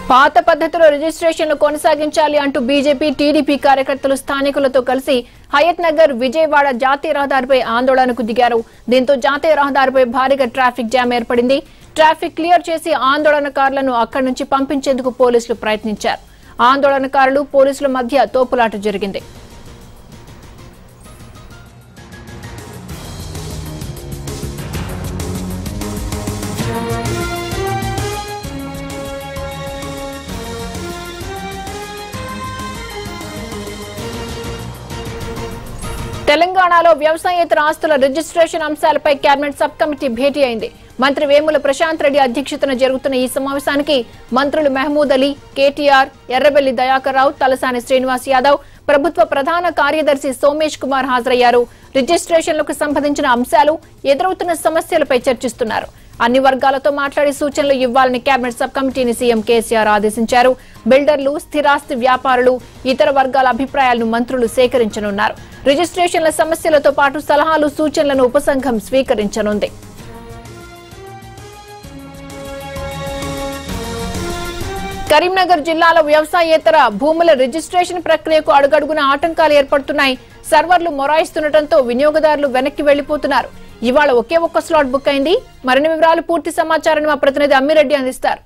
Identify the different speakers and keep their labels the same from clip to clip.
Speaker 1: పాత పద్ధతిలో రిజిస్ట్రేషన్లు కొనసాగించాలి అంటూ బీజేపీ టీడీపీ కార్యకర్తలు స్థానికులతో కలిసి హయత్ నగర్ విజయవాడ జాతీయ రహదారిపై ఆందోళనకు దిగారు దీంతో జాతీయ రహదారిపై భారీగా ట్రాఫిక్ జామ్ ఏర్పడింది ట్రాఫిక్ క్లియర్ చేసి ఆందోళనకారులను అక్కడి నుంచి పంపించేందుకు పోలీసులు ప్రయత్నించారు ఆందోళనకారులు పోలీసుల మధ్య తోపులాట జరిగింది తెలంగాణలో వ్యవసాయేతర ఆస్తుల రిజిస్ట్రేషన్ అంశాలపై కేబినెట్ సబ్ కమిటీ భేటీ అయింది మంత్రి వేముల ప్రశాంత్ రెడ్డి అధ్యక్షతన జరుగుతున్న ఈ సమావేశానికి మంత్రులు మహమూద్ అలీ కేటీఆర్ ఎర్రబెల్లి దయాకర్ రావు తలసాని శ్రీనివాస్ యాదవ్ ప్రభుత్వ ప్రధాన కార్యదర్శి సోమేష్ కుమార్ హాజరయ్యారు రిజిస్ట్రేషన్లకు సంబంధించిన అంశాలు ఎదురవుతున్న సమస్యలపై చర్చిస్తున్నారు అన్ని వర్గాలతో మాట్లాడి సూచనలు ఇవ్వాలని కేబినెట్ సబ్ కమిటీని సీఎం కేసీఆర్ ఆదేశించారు బిల్డర్లు స్థిరాస్తి వ్యాపారులు ఇతర వర్గాల అభిప్రాయాలను మంత్రులు సేకరించనున్నారు రిజిస్ట్రేషన్ల సమస్యలతో పాటు సలహాలు సూచనలను ఉపసంఘం స్వీకరించనుంది కరీంనగర్ జిల్లాలో వ్యవసాయేతర భూముల రిజిస్ట్రేషన్ ప్రక్రియకు అడుగడుగున ఆటంకాలు ఏర్పడుతున్నాయి సర్వర్లు మొరాయిస్తుండటంతో వినియోగదారులు వెనక్కి వెళ్లిపోతున్నారు ఇవాళ ఒకే ఒక్క స్లాట్ బుక్ అయింది మరిన్ని వివరాలు పూర్తి సమాచారాన్ని మా ప్రతినిధి అమ్మిరెడ్డి అందిస్తారు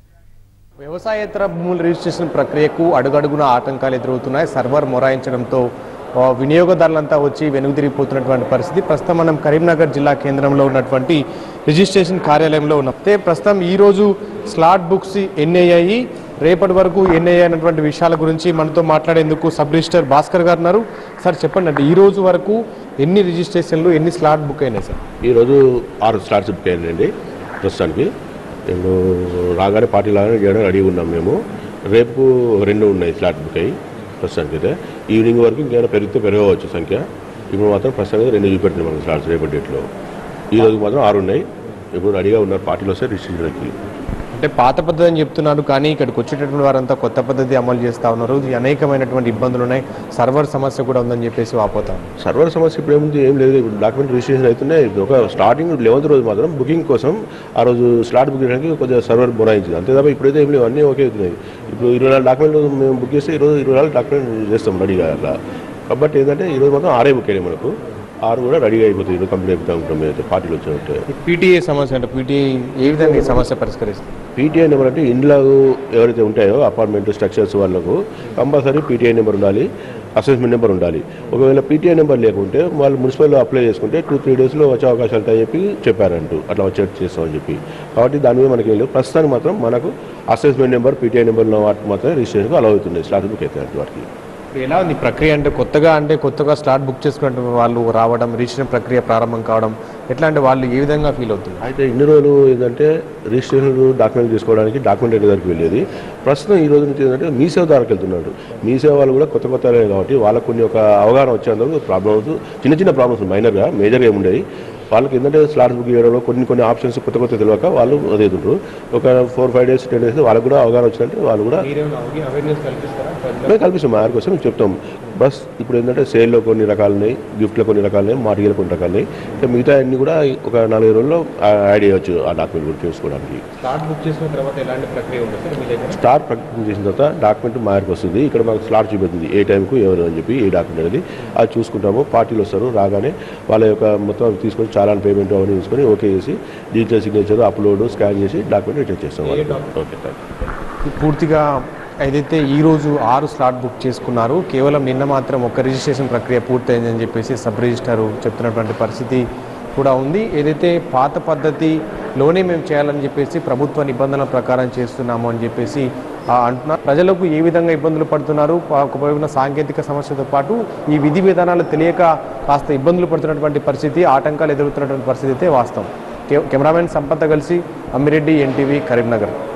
Speaker 2: వ్యవసాయేతర భూముల రిజిస్ట్రేషన్ ప్రక్రియకు అడుగడుగున ఆటంకాలు ఎదురవుతున్నాయి సర్వర్ మొరాయించడంతో ఆ, వినియోగదారులంతా వచ్చి వెనుదిరిగిపోతున్నటువంటి పరిస్థితి ప్రస్తుతం మనం కరీంనగర్ జిల్లా కేంద్రంలో ఉన్నటువంటి రిజిస్ట్రేషన్ కార్యాలయంలో ఉన్నాం అయితే ప్రస్తుతం ఈ రోజు స్లాట్ బుక్స్ ఎన్ని అయ్యాయి రేపటి వరకు ఎన్ని అయ్యాయి అన్నటువంటి విషయాల గురించి మనతో మాట్లాడేందుకు సబ్ రిజిస్టర్ భాస్కర్ గారు ఉన్నారు సార్ చెప్పండి అంటే ఈ రోజు వరకు ఎన్ని రిజిస్ట్రేషన్లు ఎన్ని స్లాట్ బుక్ అయినాయి సార్
Speaker 3: ఈరోజు ఆరు స్లాట్స్ బుక్ అయ్యాయండి ప్రస్తుతానికి ఇప్పుడు రాగానే పార్టీ లాగానే చేయడం రెడీ ఉన్నాం మేము రేపు రెండు ఉన్నాయి స్లాట్ బుక్ అయ్యి ప్రస్తుతానికి అయితే ఈవినింగ్ వరకు ఇంకేమైనా పెరిగితే పెరగవచ్చు సంఖ్య ఇప్పుడు మాత్రం ప్రస్తుతానికి రెండు చూపెట్టినాం మనం స్లాట్స్ రేపటి డేట్లో ఈ రోజు మాత్రం ఆరు ఉన్నాయి ఇప్పుడు రెడీగా ఉన్నారు పార్టీలో వస్తే రిజిస్ట్రేషన్కి
Speaker 2: అంటే పాత పద్ధతి అని చెప్తున్నారు కానీ ఇక్కడికి వచ్చేటటువంటి వారంతా కొత్త పద్ధతి అమలు చేస్తా ఉన్నారు ఇది అనేకమైనటువంటి ఇబ్బందులు ఉన్నాయి సర్వర్ సమస్య కూడా ఉందని చెప్పేసి వాపోతాం
Speaker 3: సర్వర్ సమస్య ఇప్పుడు ఏముంది ఏం లేదు ఇప్పుడు డాక్యుమెంట్ రిజిస్ట్రేషన్ అవుతున్నాయి ఇప్పుడు ఒక స్టార్టింగ్ లెవెంత్ రోజు మాత్రం బుకింగ్ కోసం ఆ రోజు స్లాట్ బుక్ చేయడానికి కొద్దిగా సర్వర్ మొరాయించింది అంతే తప్ప ఇప్పుడైతే ఏం లేవు అన్నీ ఓకే అవుతున్నాయి ఇప్పుడు ఇరవై నాలుగు డాక్యుమెంట్ మేము బుక్ చేస్తే ఈరోజు ఇరవై నాలుగు డాక్యుమెంట్ చేస్తాం రెడీగా అట్లా కాబట్టి ఏంటంటే ఈరోజు మాత్రం ఆరే బుక్ అయ్యాయి మనకు ఆరు కూడా రెడీగా అయిపోతుంది ఈరోజు కంప్లీట్ అయిపోతా ఉంటాం మేమైతే పార్టీలు వచ్చినట్టు
Speaker 2: పీటీఏ సమస్య అంటే పీటీఏ ఏ విధంగా ఈ సమస్య పరిష్కరిస్తుంది
Speaker 3: పీటీఐ నెంబర్ అంటే ఇండ్లు ఎవరైతే ఉంటాయో అపార్ట్మెంట్ స్ట్రక్చర్స్ వాళ్ళకు కంపల్సరీ పీటీఐ నెంబర్ ఉండాలి అసెస్మెంట్ నెంబర్ ఉండాలి ఒకవేళ పీటీఐ నెంబర్ లేకుంటే వాళ్ళు మున్సిపల్లో అప్లై చేసుకుంటే టూ త్రీ డేస్లో వచ్చే అవకాశాలు ఉంటాయని చెప్పి చెప్పారంటూ అట్లా వచ్చేట్టు చేస్తామని చెప్పి కాబట్టి దాని మీద మనకి ఏం లేదు ప్రస్తుతానికి మాత్రం మనకు అసెస్మెంట్ నెంబర్ పీటీఐ నెంబర్ ఉన్న వాటికి మాత్రం రిజిస్ట్రేషన్కి అలౌ అవుతుంది స్లాట్ బుక్ అయితే వాటికి
Speaker 2: ఇప్పుడు ఎలా ఉంది ఈ ప్రక్రియ అంటే కొత్తగా అంటే కొత్తగా స్లాట్ బుక్ చేసుకున్న వాళ్ళు రావడం రిజిస్ట్రేషన్ ప్రక్రియ ప్రారంభం కావడం ఎట్లా అంటే వాళ్ళు ఏ విధంగా ఫీల్ అవుతుంది
Speaker 3: అయితే ఇన్ని రోజులు ఏంటంటే రిజిస్ట్రేషన్ డాక్యుమెంట్ తీసుకోవడానికి డాక్యుమెంట్ దగ్గరికి వెళ్ళేది ప్రస్తుతం ఈ రోజు నుంచి ఏంటంటే మీ సేవ దగ్గరికి వెళ్తున్నాడు మీ సేవ వాళ్ళు కూడా కొత్త కొత్త కాబట్టి వాళ్ళకు కొన్ని ఒక అవగాహన వచ్చేందుకు ప్రాబ్లమ్స్ చిన్న చిన్న ప్రాబ్లమ్స్ మైనర్గా మేజర్గా ఏముండేవి వాళ్ళకి ఏంటంటే స్లాట్స్ బుక్ చేయడంలో కొన్ని కొన్ని ఆప్షన్స్ కొత్త కొత్త తెలియక వాళ్ళు అదే ఉంటారు ఒక four five days ten days వాళ్ళకు కూడా అవగాహన వచ్చిందంటే వాళ్ళు కూడా
Speaker 2: అవేర్నెస్ కల్పిస్తారా
Speaker 3: మేము కల్పిస్తాం మా కోసం మేము చెప్తాం బస్ ఇప్పుడు ఏంటంటే సేల్లో కొన్ని రకాలు ఉన్నాయి గిఫ్ట్లో కొన్ని రకాలు ఉన్నాయి మార్టిగలు కొన్ని రకాలు ఉన్నాయి ఇంకా మిగతా అన్ని కూడా ఒక నాలుగు రోజుల్లో యాడ్ చేయవచ్చు ఆ డాక్యుమెంట్ కూడా చేసుకోవడానికి
Speaker 2: స్లాట్ బుక్ చేసిన తర్వాత ఎలాంటి ప్రక్రియ ఉంటుంది సార్ మీ దగ్గర
Speaker 3: స్టార్ ప్రకటన చేసిన తర్వాత డాక్యుమెంట్ మా దగ్గరికి వస్తుంది ఇక్కడ మాకు స్లాట్ చూపెడుతుంది ఏ టైంకు ఎవరు అని చెప్పి ఏ డాక్యుమెంట్ అనేది అది చూసుకుంటాము పార్టీలు వస్తారు రాగానే వాళ్ళ యొక్క మొత్తం అవి తీసుకొని చాలా పేమెంట్ అవన్నీ తీసుకొని ఓకే చేసి డిజిటల్ సిగ్నేచర్ అప్లోడ్ స్కాన్ చేసి డాక్యుమెంట్ రిటర్న్ చేస్తాం వాళ్ళకి ఓకే థ్యాంక్ యూ
Speaker 2: పూర్తిగా ఏదైతే ఈ రోజు ఆరు స్లాట్ బుక్ చేసుకున్నారు కేవలం నిన్న మాత్రం ఒక రిజిస్ట్రేషన్ ప్రక్రియ పూర్తయిందని చెప్పేసి సబ్ రిజిస్టారు చెప్తున్నటువంటి పరిస్థితి కూడా ఉంది ఏదైతే పాత పద్ధతిలోనే మేము చేయాలని చెప్పేసి ప్రభుత్వ నిబంధనల ప్రకారం చేస్తున్నాము అని చెప్పేసి ఆ, అంటున్నారు ప్రజలకు ఏ విధంగా ఇబ్బందులు పడుతున్నారు పా- ఒకవైపున సాంకేతిక సమస్యతో పాటు ఈ విధి విధానాలు తెలియక కాస్త ఇబ్బందులు పడుతున్నటువంటి పరిస్థితి ఆటంకాలు ఎదురుతున్నటువంటి పరిస్థితి అయితే వాస్తవం కె- కెమెరామెన్ సంపత్త కలిసి అమ్మిరెడ్డి ఎన్టీవీ కరీంనగర్